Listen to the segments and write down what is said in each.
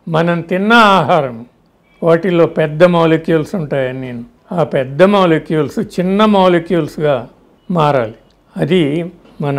మనం తిన్న ఆహారం వాటిల్లో పెద్ద మాలిక్యూల్స్ ఉంటాయని నేను ఆ పెద్ద మాలిక్యూల్స్ చిన్న మాలిక్యూల్స్గా మారాలి అది మన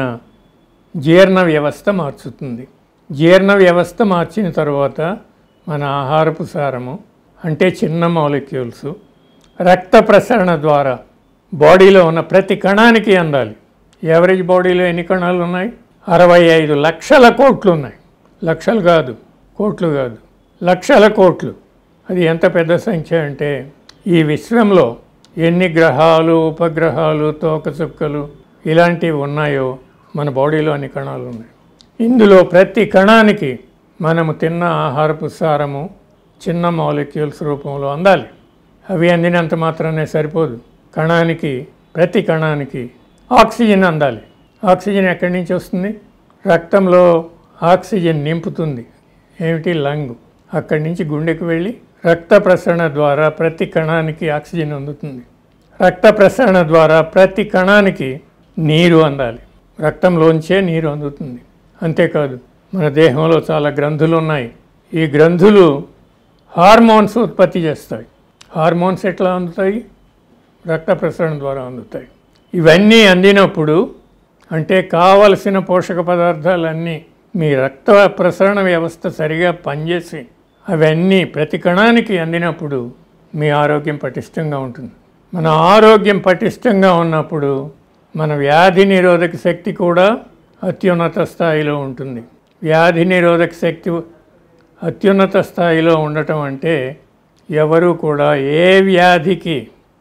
జీర్ణ వ్యవస్థ మార్చుతుంది జీర్ణ వ్యవస్థ మార్చిన తర్వాత మన ఆహారపు సారము అంటే చిన్న మాలిక్యూల్స్ రక్త ప్రసరణ ద్వారా బాడీలో ఉన్న ప్రతి కణానికి అందాలి యావరేజ్ బాడీలో ఎన్ని కణాలు ఉన్నాయి అరవై ఐదు లక్షల కోట్లు ఉన్నాయి లక్షలు కాదు కోట్లు కాదు లక్షల కోట్లు అది ఎంత పెద్ద సంఖ్య అంటే ఈ విశ్వంలో ఎన్ని గ్రహాలు ఉపగ్రహాలు తోకచుక్కలు ఇలాంటివి ఉన్నాయో మన బాడీలో అన్ని కణాలు ఉన్నాయి ఇందులో ప్రతి కణానికి మనము తిన్న ఆహారపు సారము చిన్న మాలిక్యూల్స్ రూపంలో అందాలి అవి అందినంత మాత్రమే సరిపోదు కణానికి ప్రతి కణానికి ఆక్సిజన్ అందాలి ఆక్సిజన్ ఎక్కడి నుంచి వస్తుంది రక్తంలో ఆక్సిజన్ నింపుతుంది ఏమిటి లంగ్ అక్కడి నుంచి గుండెకు వెళ్ళి రక్త ప్రసరణ ద్వారా ప్రతి కణానికి ఆక్సిజన్ అందుతుంది రక్త ప్రసరణ ద్వారా ప్రతి కణానికి నీరు అందాలి రక్తంలోంచే నీరు అందుతుంది అంతేకాదు మన దేహంలో చాలా గ్రంథులు ఉన్నాయి ఈ గ్రంథులు హార్మోన్స్ ఉత్పత్తి చేస్తాయి హార్మోన్స్ ఎట్లా అందుతాయి రక్త ప్రసరణ ద్వారా అందుతాయి ఇవన్నీ అందినప్పుడు అంటే కావలసిన పోషక పదార్థాలన్నీ మీ రక్త ప్రసరణ వ్యవస్థ సరిగా పనిచేసి అవన్నీ ప్రతి కణానికి అందినప్పుడు మీ ఆరోగ్యం పటిష్టంగా ఉంటుంది మన ఆరోగ్యం పటిష్టంగా ఉన్నప్పుడు మన వ్యాధి నిరోధక శక్తి కూడా అత్యున్నత స్థాయిలో ఉంటుంది వ్యాధి నిరోధక శక్తి అత్యున్నత స్థాయిలో ఉండటం అంటే ఎవరు కూడా ఏ వ్యాధికి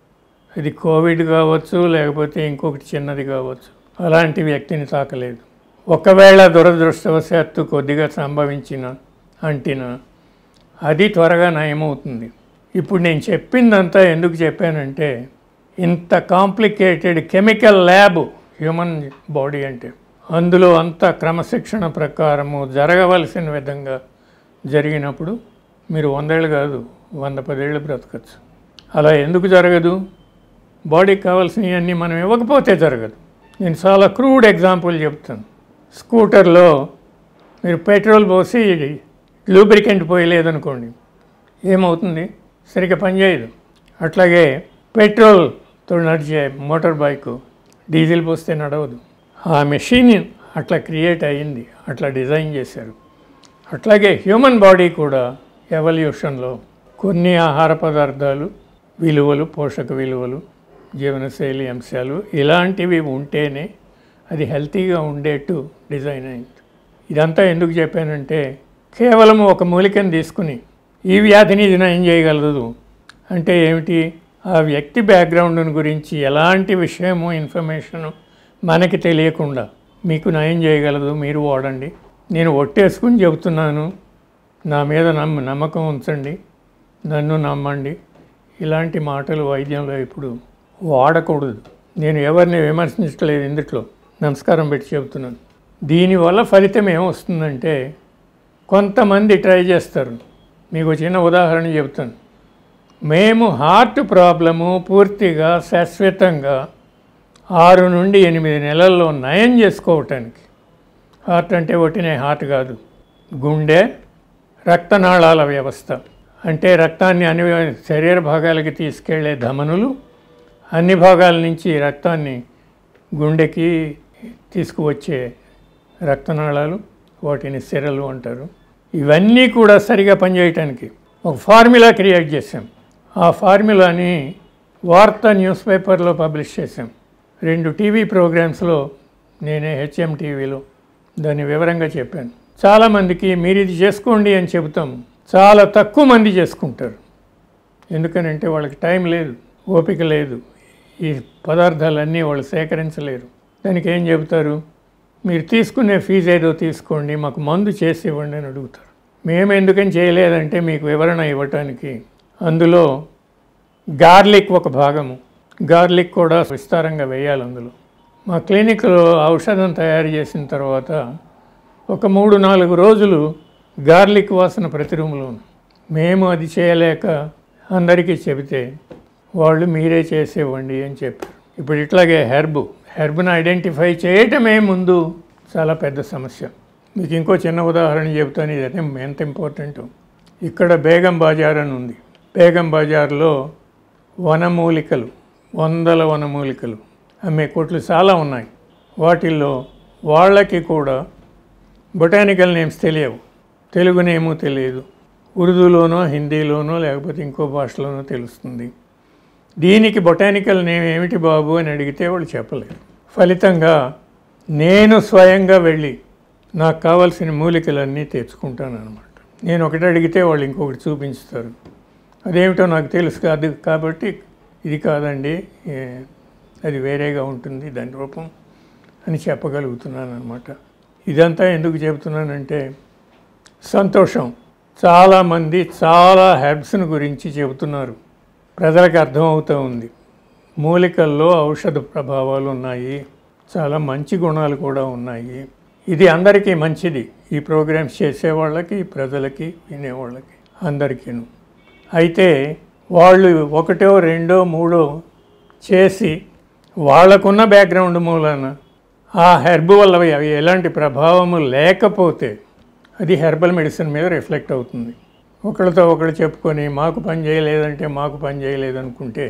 అది కోవిడ్ కావచ్చు లేకపోతే ఇంకొకటి చిన్నది కావచ్చు అలాంటి వ్యక్తిని తాకలేదు ఒకవేళ దురదృష్టవశాత్తు కొద్దిగా సంభవించిన అంటిన అది త్వరగా నయమవుతుంది ఇప్పుడు నేను చెప్పిందంతా ఎందుకు చెప్పానంటే ఇంత complicated chemical lab human body అంటే అందులో అంత క్రమశిక్షణ ప్రకారము జరగవలసిన విధంగా జరిగినప్పుడు మీరు వందేళ్ళు కాదు వంద పదేళ్ళు బ్రతకచ్చు అలా ఎందుకు జరగదు బాడీకి కావాల్సినవన్నీ మనం ఇవ్వకపోతే జరగదు నేను చాలా క్రూడ్ ఎగ్జాంపుల్ చెప్తాను స్కూటర్లో మీరు పెట్రోల్ పోసి లూబ్రికెంట్ పోయలేదనుకోండి ఏమవుతుంది సరిగ్గా పనిచేయదు అట్లాగే పెట్రోల్తో నడిచే మోటార్ బైక్ డీజిల్ పోస్తే నడవదు ఆ మెషిన్ అట్లా క్రియేట్ అయ్యింది అట్లా డిజైన్ చేశారు అట్లాగే హ్యూమన్ బాడీ కూడా ఎవల్యూషన్లో కొన్ని ఆహార పదార్థాలు విలువలు పోషక విలువలు జీవనశైలి అంశాలు ఇలాంటివి ఉంటేనే అది హెల్తీగా ఉండేట్టు డిజైన్ అయింది ఇదంతా ఎందుకు చెప్పానంటే కేవలం ఒక మూలికను తీసుకుని ఈ వ్యాధిని ఇది నయం చేయగలదు అంటే ఏమిటి ఆ వ్యక్తి బ్యాక్గ్రౌండ్ గురించి ఎలాంటి విషయము ఇన్ఫర్మేషను మనకి తెలియకుండా మీకు నయం చేయగలదు మీరు వాడండి నేను ఒట్టేసుకుని చెబుతున్నాను నా మీద నమ్మ నమ్మకం ఉంచండి నన్ను నమ్మండి ఇలాంటి మాటలు వైద్యంలో ఇప్పుడు వాడకూడదు నేను ఎవరిని విమర్శించట్లేదు ఇందుట్లో నమస్కారం పెట్టి చెబుతున్నాను దీనివల్ల ఫలితం ఏమొస్తుందంటే కొంతమంది ట్రై చేస్తారు మీకు ఒక చిన్న ఉదాహరణ చెబుతాను మేము హార్ట్ ప్రాబ్లము పూర్తిగా శాశ్వతంగా ఆరు నుండి ఎనిమిది నెలల్లో నయం చేసుకోవటానికి హార్ట్ అంటే ఒట్టినే హార్ట్ కాదు గుండె రక్తనాళాల వ్యవస్థ అంటే రక్తాన్ని అన్ని శరీర భాగాలకి తీసుకెళ్లే ధమనులు అన్ని భాగాల నుంచి రక్తాన్ని గుండెకి తీసుకువచ్చే రక్తనాళాలు వాటిని సిరలు అంటారు ఇవన్నీ కూడా సరిగా పనిచేయటానికి ఒక ఫార్ములా క్రియేట్ చేసాం ఆ ఫార్ములాని వార్తా న్యూస్ పేపర్లో పబ్లిష్ చేసాం రెండు టీవీ ప్రోగ్రామ్స్లో నేనే హెచ్ఎం టీవీలో దాన్ని వివరంగా చెప్పాను చాలామందికి మీరు ఇది చేసుకోండి అని చెబుతాం చాలా తక్కువ మంది చేసుకుంటారు ఎందుకనంటే వాళ్ళకి టైం లేదు ఓపిక లేదు ఈ పదార్థాలన్నీ వాళ్ళు సేకరించలేరు దానికి ఏం చెబుతారు మీరు తీసుకునే ఫీజు ఏదో తీసుకోండి మాకు మందు చేసి ఇవ్వండి అని అడుగుతారు మేము ఎందుకని చేయలేదంటే మీకు వివరణ ఇవ్వటానికి అందులో గార్లిక్ ఒక భాగము గార్లిక్ కూడా విస్తారంగా వేయాలి అందులో మా క్లినిక్లో ఔషధం తయారు చేసిన తర్వాత ఒక మూడు నాలుగు రోజులు గార్లిక్ వాసన ప్రతి రూమ్లో ఉంది. మేము అది చేయలేక అందరికీ చెబితే వాళ్ళు మీరే చేసేవ్వండి అని చెప్పారు ఇప్పుడు ఇట్లాగే హెర్బ్ హెర్బ్ను ఐడెంటిఫై చేయటమే ముందు చాలా పెద్ద సమస్య మీకు ఇంకో చిన్న ఉదాహరణ చెబుతాను ఇది ఎంత ఇంపార్టెంట్ ఇక్కడ బేగం బజార్ అని ఉంది బేగం బజార్లో వనమూలికలు వందల వనమూలికలు అమ్మే కొట్లు చాలా ఉన్నాయి వాటిల్లో వాళ్ళకి కూడా బొటానికల్ నేమ్స్ తెలియవు తెలుగు నేము తెలియదు ఉర్దూలోనో హిందీలోనో లేకపోతే ఇంకో భాషలోనో తెలుస్తుంది దీనికి బొటానికల్ నేమ్ ఏమిటి బాబు అని అడిగితే వాళ్ళు చెప్పలేరు ఫలితంగా నేను స్వయంగా వెళ్ళి నాకు కావాల్సిన మూలికలన్నీ తెచ్చుకుంటాను అనమాట నేను ఒకటి అడిగితే వాళ్ళు ఇంకొకటి చూపించుతారు అదేమిటో నాకు తెలుసు కాదు కాబట్టి ఇది కాదండి ఏ- అది వేరేగా ఉంటుంది దాని రూపం అని చెప్పగలుగుతున్నాను అనమాట ఇదంతా ఎందుకు చెబుతున్నానంటే సంతోషం చాలామంది చాలా హెర్బ్స్ని గురించి చెబుతున్నారు ప్రజలకు అర్థమవుతూ ఉంది మూలికల్లో ఔషధ ప్రభావాలు ఉన్నాయి చాలా మంచి గుణాలు కూడా ఉన్నాయి ఇది అందరికీ మంచిది ఈ ప్రోగ్రామ్స్ చేసేవాళ్ళకి ప్రజలకి వినేవాళ్ళకి అందరికీను అయితే వాళ్ళు ఒకటో రెండో మూడో చేసి వాళ్ళకున్న బ్యాక్గ్రౌండ్ మూలాన ఆ హెర్బ్ వల్ల అవి ఎలాంటి ప్రభావము లేకపోతే అది హెర్బల్ మెడిసిన్ మీద రిఫ్లెక్ట్ అవుతుంది ఒకళ్ళతో ఒకళ్ళు చెప్పుకొని మాకు పని చేయలేదంటే మాకు పని చేయలేదనుకుంటే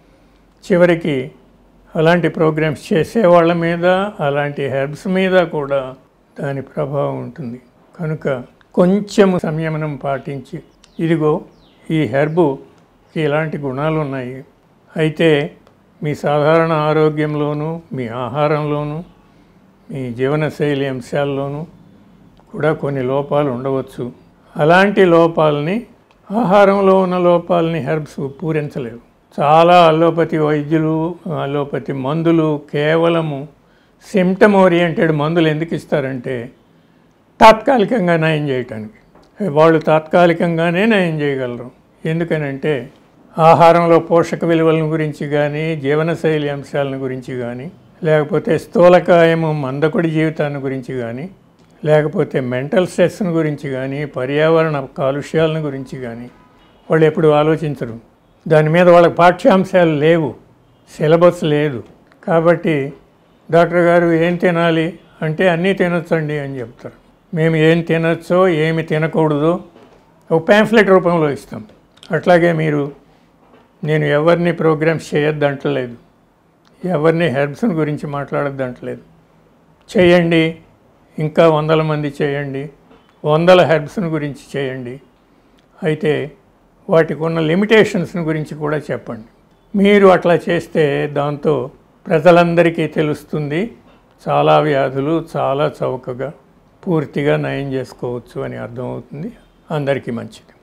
చివరికి అలాంటి ప్రోగ్రామ్స్ చేసేవాళ్ళ మీద అలాంటి హెర్బ్స్ మీద కూడా దాని ప్రభావం ఉంటుంది కనుక కొంచెం సంయమనం పాటించి ఇదిగో ఈ హెర్బుకి ఇలాంటి గుణాలు ఉన్నాయి అయితే మీ సాధారణ ఆరోగ్యంలోనూ మీ ఆహారంలోనూ మీ జీవనశైలి అంశాల్లోనూ కూడా కొన్ని లోపాలు ఉండవచ్చు అలాంటి లోపాలని ఆహారంలో ఉన్న లోపాలని హెర్బ్స్ పూరించలేవు చాలా అల్లోపతి వైద్యులు అల్లోపతి మందులు కేవలము సిమ్టమ్ ఓరియంటెడ్ మందులు ఎందుకు ఇస్తారంటే తాత్కాలికంగా నయం చేయటానికి వాళ్ళు తాత్కాలికంగానే నయం చేయగలరు ఎందుకనంటే ఆహారంలో పోషక విలువల గురించి కానీ జీవనశైలి అంశాలను గురించి కానీ లేకపోతే స్థూలకాయము మందకుడి జీవితాన్ని గురించి కానీ లేకపోతే మెంటల్ స్ట్రెస్ని గురించి కానీ పర్యావరణ కాలుష్యాలను గురించి కానీ వాళ్ళు ఎప్పుడు ఆలోచించరు దాని మీద వాళ్ళకి పాఠ్యాంశాలు లేవు సిలబస్ లేదు కాబట్టి డాక్టర్ గారు ఏం తినాలి అంటే అన్నీ తినొచ్చండి అని చెప్తారు మేము ఏం తినచ్చో ఏమి తినకూడదో ఒక ప్యాంఫ్లెట్ రూపంలో ఇస్తాం అట్లాగే మీరు నేను ఎవరిని ప్రోగ్రామ్స్ చేయొద్దంటలేదు ఎవరిని హెర్బ్స్ గురించి మాట్లాడొద్దంటలేదు చేయండి ఇంకా వందల మంది చేయండి వందల హెర్బ్స్ని గురించి చేయండి అయితే వాటికి ఉన్న లిమిటేషన్స్ని గురించి కూడా చెప్పండి మీరు అట్లా చేస్తే దాంతో ప్రజలందరికీ తెలుస్తుంది చాలా వ్యాధులు చాలా చౌకగా పూర్తిగా నయం చేసుకోవచ్చు అని అర్థమవుతుంది అందరికీ మంచిది